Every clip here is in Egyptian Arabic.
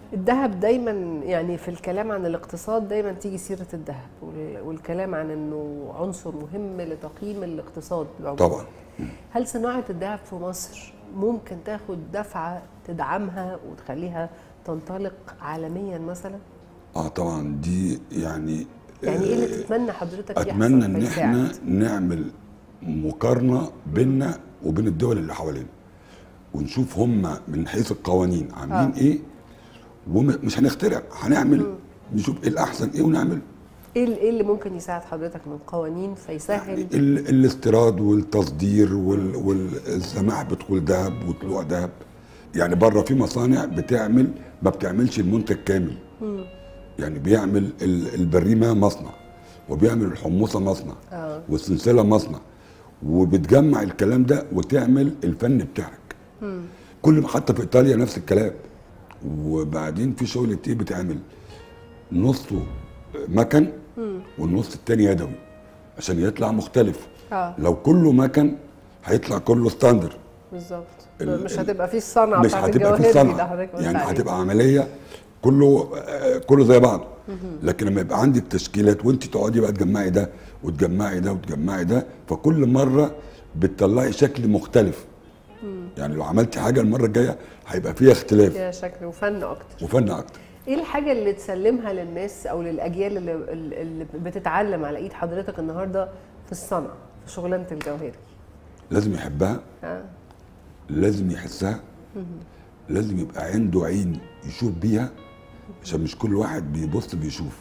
الذهب دايما يعني في الكلام عن الاقتصاد دايما تيجي سيره الذهب وال- والكلام عن انه عنصر مهم لتقييم الاقتصاد العمومي. طبعا هل صناعه الذهب في مصر ممكن تاخد دفعه تدعمها وتخليها تنطلق عالميا مثلا؟ اه طبعا دي يعني يعني ايه اللي آه، تتمنى حضرتك يحصل اتمنى ان احنا فيساعد؟ نعمل مقارنه بيننا وبين الدول اللي حوالينا ونشوف هم من حيث القوانين عاملين آه. ايه ومش هنخترع هنعمل نشوف ايه الاحسن ايه ونعمل ايه ال- ايه اللي ممكن يساعد حضرتك من قوانين فيسهل ال- الاستيراد والتصدير وال- والسماح بدخول ذهب وطلوع ذهب يعني بره في مصانع بتعمل ما بتعملش المنتج كامل يعني بيعمل ال- البريمه مصنع وبيعمل الحموصه مصنع آه. والسلسله مصنع وبتجمع الكلام ده وتعمل الفن بتاعك كل ما حتى في ايطاليا نفس الكلام وبعدين في شغل كتير بتعمل نصه مكن والنص التاني يدوي عشان يطلع مختلف اه لو كله مكن هيطلع كله ستاندر بالظبط ال- مش ال- هتبقى فيه الصنعه مش بتاعت هتبقى في الجواهر دي اللي صنعه حضرتك قلت يعني عليها. هتبقى عمليه كله آه، كله زي بعضه لكن لما يبقى عندك تشكيلات وانت تقعدي بقى تجمعي ده وتجمعي ده وتجمعي ده فكل مره بتطلعي شكل مختلف يعني لو عملتي حاجه المره الجايه هيبقى فيها اختلاف فيها شكل وفن اكتر وفن اكتر ايه الحاجه اللي تسلمها للناس او للاجيال اللي, اللي بتتعلم على ايد حضرتك النهارده في الصنعه في شغلانه الجوهري لازم يحبها اه لازم يحسها لازم يبقى عنده عين يشوف بيها عشان مش كل واحد بيبص بيشوف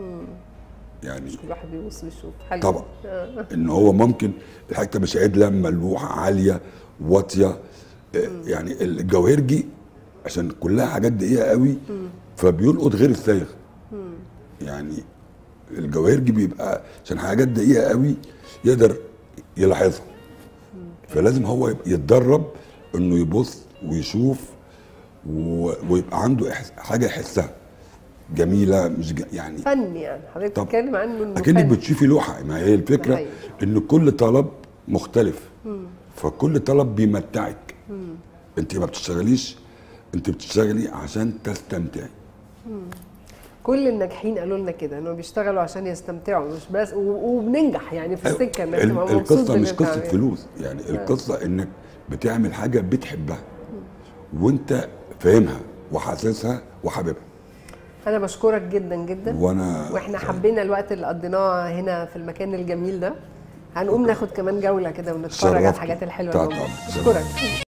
يعني كل واحد بيبص بيشوف حلو طبعا آه. ان هو ممكن الحته مش عدله ملوحه عاليه واطيه آه، يعني الجواهرجي عشان كلها حاجات دقيقه قوي فبيلقط غير الصايغ يعني الجواهرجي بيبقى عشان حاجات دقيقه قوي يقدر يلاحظها فلازم هو يبقى يتدرب انه يبص ويشوف و- ويبقى عنده إحس- حاجه يحسها جميله مش ج... يعني فن يعني حضرتك طب. بتتكلم عنه انه اكنك فن. بتشوفي لوحه ما هي الفكره حقيقي. ان كل طلب مختلف فكل طلب بيمتعك انت ما بتشتغليش انت بتشتغلي عشان تستمتعي كل الناجحين قالوا لنا كده انهم بيشتغلوا عشان يستمتعوا مش بس و- وبننجح يعني في السكه انك ال- تبقى مبسوط القصه باللي مش قصه بتعمله. فلوس يعني القصه انك بتعمل حاجه بتحبها وانت فاهمها وحاسسها وحاببها انا بشكرك جدا جدا وانا واحنا حبينا الوقت اللي قضيناه هنا في المكان الجميل ده هنقوم ناخد كمان جوله كده ونتفرج على شرفتني. الحاجات الحلوه طبعاً. اللي موجودة. اشكرك